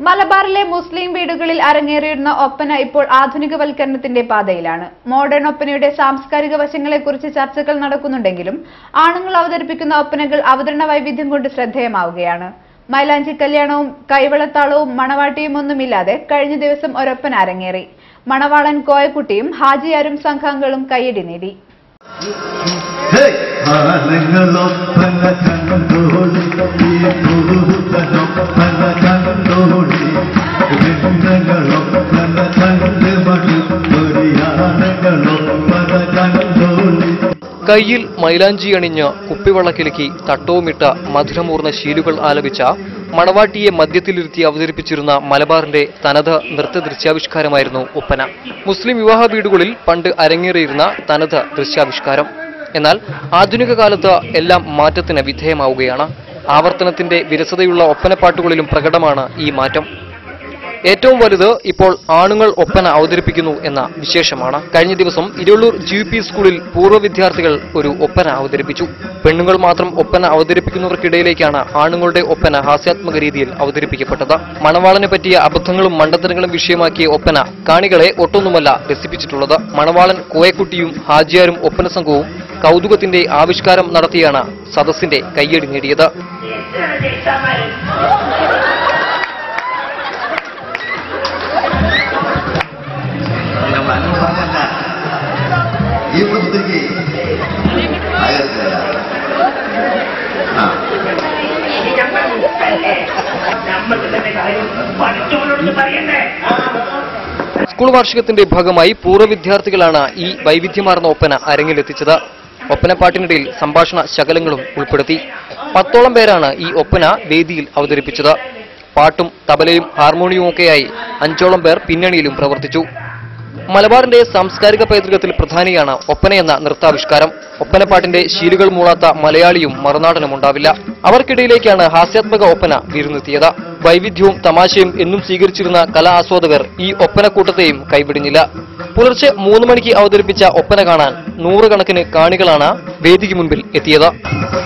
മലബാറിലെ മുസ്ലിം വീടുകളിൽ അരങ്ങേറിയിരുന്ന ഒപ്പന ഇപ്പോൾ ആധുനികവൽക്കരണത്തിന്റെ പാതയിലാണ് മോഡേൺ ഒപ്പനയുടെ സാംസ്കാരിക വശങ്ങളെക്കുറിച്ച് ചർച്ചകൾ നടക്കുന്നുണ്ടെങ്കിലും ആണുങ്ങൾ അവതരിപ്പിക്കുന്ന ഒപ്പനകൾ അവതരണ വൈവിധ്യം കൊണ്ട് ശ്രദ്ധേയമാവുകയാണ് മൈലാഞ്ചി കല്യാണവും കൈവളത്താളവും മണവാട്ടിയും ഒന്നുമില്ലാതെ കഴിഞ്ഞ ദിവസം ഒരൊപ്പന അരങ്ങേറി മണവാളൻ കോയക്കുട്ടിയും ഹാജിയാരും സംഘാംഗങ്ങളും കയ്യടി നേടി ആനങ്ങളൊപ്പന കണ്ടോളി പുതുതനൊപ്പന കണ്ടോളി പെണ്ണുങ്ങളൊപ്പന കണ്ട് മടുപ്പൊരിയാനങ്ങളൊപ്പന കണ്ടോളി കയ്യിൽ മൈലാഞ്ചി അണിഞ്ഞ് കുപ്പിവളക്കിലുക്കി തട്ടവുമിട്ട മധുരമൂർന്ന ശീലുകൾ ആലപിച്ച മണവാട്ടിയെ മധ്യത്തിലിരുത്തി അവതരിപ്പിച്ചിരുന്ന മലബാറിന്റെ തനത് നൃത്ത ദൃശ്യാവിഷ്കാരമായിരുന്നു ഒപ്പന മുസ്ലിം വിവാഹ വീടുകളിൽ പണ്ട് അരങ്ങേറിയിരുന്ന തനത് ദൃശ്യാവിഷ്കാരം എന്നാൽ ആധുനിക കാലത്ത് എല്ലാം മാറ്റത്തിന് വിധേയമാവുകയാണ് ആവർത്തനത്തിന്റെ വിരസതയുള്ള ഒപ്പനപ്പാട്ടുകളിലും പ്രകടമാണ് ഈ മാറ്റം ഏറ്റവും വലുത് ഇപ്പോൾ ആണുങ്ങൾ ഒപ്പന അവതരിപ്പിക്കുന്നു എന്ന വിശേഷമാണ് കഴിഞ്ഞ ദിവസം ഇരുള്ളൂർ ജി പി സ്കൂളിൽ പൂർവ്വ വിദ്യാർത്ഥികൾ ഒരു ഒപ്പന അവതരിപ്പിച്ചു പെണ്ണുങ്ങൾ മാത്രം ഒപ്പന അവതരിപ്പിക്കുന്നവർക്കിടയിലേക്കാണ് ആണുങ്ങളുടെ ഒപ്പന ഹാസ്യാത്മക രീതിയിൽ അവതരിപ്പിക്കപ്പെട്ടത് മണവാളനെ പറ്റിയ അബദ്ധങ്ങളും മണ്ടത്തരങ്ങളും വിഷയമാക്കിയ ഒപ്പന കാണികളെ ഒട്ടൊന്നുമല്ല രസിപ്പിച്ചിട്ടുള്ളത് മണവാളൻ കോയക്കുട്ടിയും ഹാജിയാരും ഒപ്പന സംഘവും കൗതുകത്തിന്റെ ആവിഷ്കാരം നടത്തിയാണ് സദസ്സിന്റെ കയ്യടി നേടിയത് ನಮ್ಮ ಅನುಭವನ ಈ ವೃತ್ತಿಗೆ ಆಗತ್ತೆ ಹಾ സ്കൂൾ വാർഷികത്തിന്റെ ഭാഗമായി പൂർവ്വ വിദ്യാർത്ഥികളാണ് ഈ വൈവിധ്യമാർന്ന ഒപ്പന അരങ്ങിലെത്തിച്ചത് ഒപ്പനപ്പാട്ടിനിടയിൽ സംഭാഷണ ശകലങ്ങളും ഉൾപ്പെടുത്തി പത്തോളം പേരാണ് ഈ ഒപ്പന വേദിയിൽ അവതരിപ്പിച്ചത് പാട്ടും തബലയും ഹാർമോണിയവും ഒക്കെയായി അഞ്ചോളം പേർ പിന്നണിയിലും പ്രവർത്തിച്ചു മലബാറിന്റെ സാംസ്കാരിക പൈതൃകത്തിൽ പ്രധാനിയാണ് ഒപ്പനയെന്ന നൃത്താവിഷ്കാരം ഒപ്പനപ്പാട്ടിന്റെ ശീലുകൾ മൂളാത്ത മലയാളിയും മറുനാടനും ഉണ്ടാവില്ല അവർക്കിടയിലേക്കാണ് ഹാസ്യാത്മക ഒപ്പന വിരുന്നെത്തിയത് വൈവിധ്യവും തമാശയും എന്നും സ്വീകരിച്ചിരുന്ന കലാ ആസ്വാദകർ ഈ ഒപ്പനക്കൂട്ടത്തെയും കൈവിടിഞ്ഞില്ല പുലർച്ചെ മൂന്ന് മണിക്ക് അവതരിപ്പിച്ച ഒപ്പന കാണാൻ നൂറുകണക്കിന് കാണികളാണ് വേദിക്ക് മുൻപിൽ എത്തിയത്